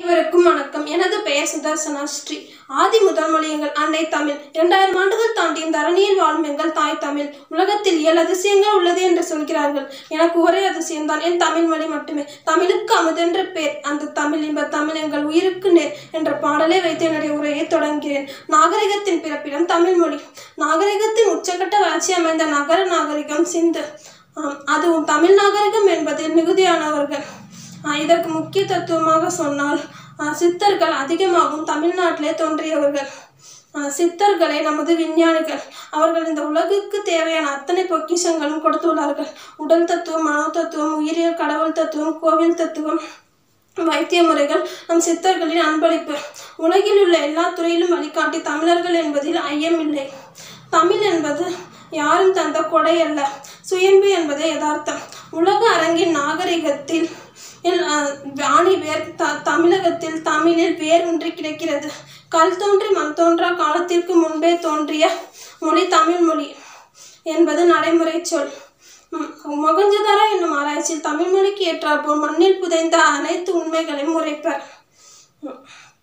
அனைவருக்கும் வணக்கம் எனது பெயர் சுதர்சனா ஸ்ரீ ஆதி முதல் மொழி எங்கள் அன்னை தமிழ் இரண்டாயிரம் ஆண்டுகள் தாண்டியும் தரணியில் வாழும் எங்கள் தாய் தமிழ் உலகத்தில் ஏழு அதிசயங்கள் உள்ளது என்று சொல்கிறார்கள் எனக்கு ஒரே அதிசயம்தான் என் தமிழ் மொழி மட்டுமே தமிழுக்கு அமுதென்ற பேர் அந்த தமிழ் இன்ப தமிழ் எங்கள் உயிருக்கு நேர் என்ற பாடலை வைத்து என்னுடைய உரையை தொடங்குகிறேன் நாகரிகத்தின் பிறப்பிடம் தமிழ் மொழி நாகரிகத்தின் உச்சக்கட்ட வளர்ச்சி அமைந்த நகர நாகரிகம் சிந்து ஆம், அதுவும் தமிழ் நாகரிகம் என்பதில் மிகுதியானவர்கள் ஆஹ் இதற்கு முக்கிய தத்துவமாக சொன்னால் ஆஹ் சித்தர்கள் அதிகமாகவும் தமிழ்நாட்டிலே தோன்றியவர்கள் ஆஹ் சித்தர்களை நமது விஞ்ஞானிகள் அவர்கள் இந்த உலகுக்கு தேவையான அத்தனை பொக்கிஷங்களும் கொடுத்துள்ளார்கள் உடல் தத்துவம் மனோ தத்துவம் உயிரியல் கடவுள் தத்துவம் கோவில் தத்துவம் வைத்திய முறைகள் நம் சித்தர்களின் அன்பளிப்பு உலகில் உள்ள எல்லா துறையிலும் வழிகாட்டி தமிழர்கள் என்பதில் ஐயமில்லை தமிழ் என்பது யாரும் தந்த கொடை அல்ல சுயம்பு என்பது யதார்த்தம் உலக அரங்கின் நாகரிகத்தில் இல், அஹ், ஆணி வேர் த தமிழகத்தில் தமிழில் வேரூன்றி கிடக்கிறது கல் தோன்றி மண் தோன்றா காலத்திற்கு முன்பே தோன்றிய மொழி தமிழ் மொழி என்பது நடைமுறை சொல் ம், மொகஞ்சதாரோ என்னும் ஆராய்ச்சியில் தமிழ் மொழிக்கு ஏற்றாற்போல் மண்ணில் புதைந்த அனைத்து உண்மைகளையும் உரைப்பர் ம்.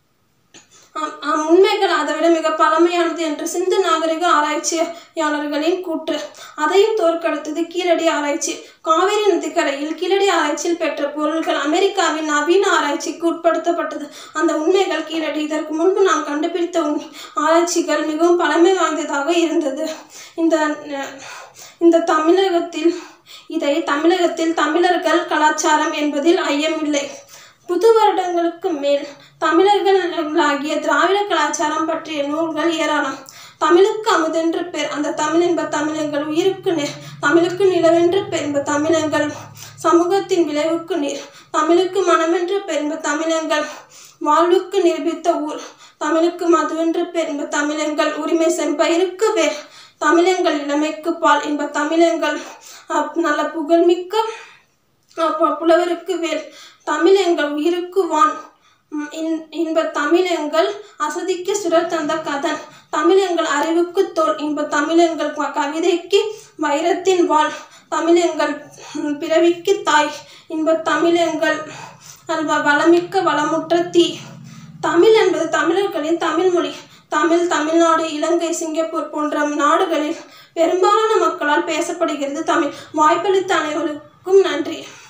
ஆம், ஆம், உண்மைகள் அதைவிட மிக பழமையானது என்று சிந்து நாகரிக ஆராய்ச்சியாளர்களின் கூற்று அதையும் தோற்கடித்தது கீழடி ஆராய்ச்சி காவிரி நதிக்கரையில் கீழடி ஆராய்ச்சியில் பெற்ற பொருள்கள் அமெரிக்காவின் நவீன ஆராய்ச்சிக்கு உட்படுத்தப்பட்டது அந்த உண்மைகள் கீழடி இதற்கு முன்பு நாம் கண்டுபிடித்த உண்மை ஆராய்ச்சிகள் மிகவும் பழமை வாய்ந்ததாக இருந்தது இந்த அஹ், இந்த தமிழகத்தில் இதை தமிழகத்தில் தமிழர்கள் கலாச்சாரம் என்பதில் ஐயமில்லை புது வருடங்களுக்கு மேல் தமிழர்களாகிய திராவிட கலாச்சாரம் பற்றிய நூல்கள் ஏராளம் தமிழுக்கு அமுதென்று பேர் அந்த தமிழ் என்ப தமிழங்கள் உயிருக்கு நேர் தமிழுக்கு நிலவென்று பேர் என்ப தமிழங்கள் சமூகத்தின் விளைவுக்கு நீர் தமிழுக்கு மனமென்று பேர் என்ப தமிழங்கள் வாழ்வுக்கு நிரூபித்த ஊர் தமிழுக்கு மதுவென்று பேர் என்ப தமிழங்கள் உரிமை செம்பயிருக்கு பேர் தமிழங்கள் இளமைக்கு பால் என்ப தமிழங்கள் அஹ், நல்ல புகழ்மிக்க அப்ப புலவருக்கு வேல் தமிழ் எங்கள் உயிருக்கு வான் உம் இன்- இன்ப தமிழ் எங்கள் அசதிக்கு சுடர் தந்த கதன் தமிழ் எங்கள் அறிவுக்கு தோல் இன்ப தமிழ் எங்கள் க- கவிதைக்கு வைரத்தின் வாள் தமிழ் எங்கள் உம், பிறவிக்கு தாய் இன்ப தமிழ் எங்கள் அல்வ வளமிக்க வளமுற்ற தீ தமிழ் என்பது தமிழர்களின் தமிழ் மொழி தமிழ் தமிழ்நாடு இலங்கை சிங்கப்பூர் போன்ற நாடுகளில் பெரும்பாலான மக்களால் பேசப்படுகிறது தமிழ் வாய்ப்பளித்த அனைவருக்கும் நன்றி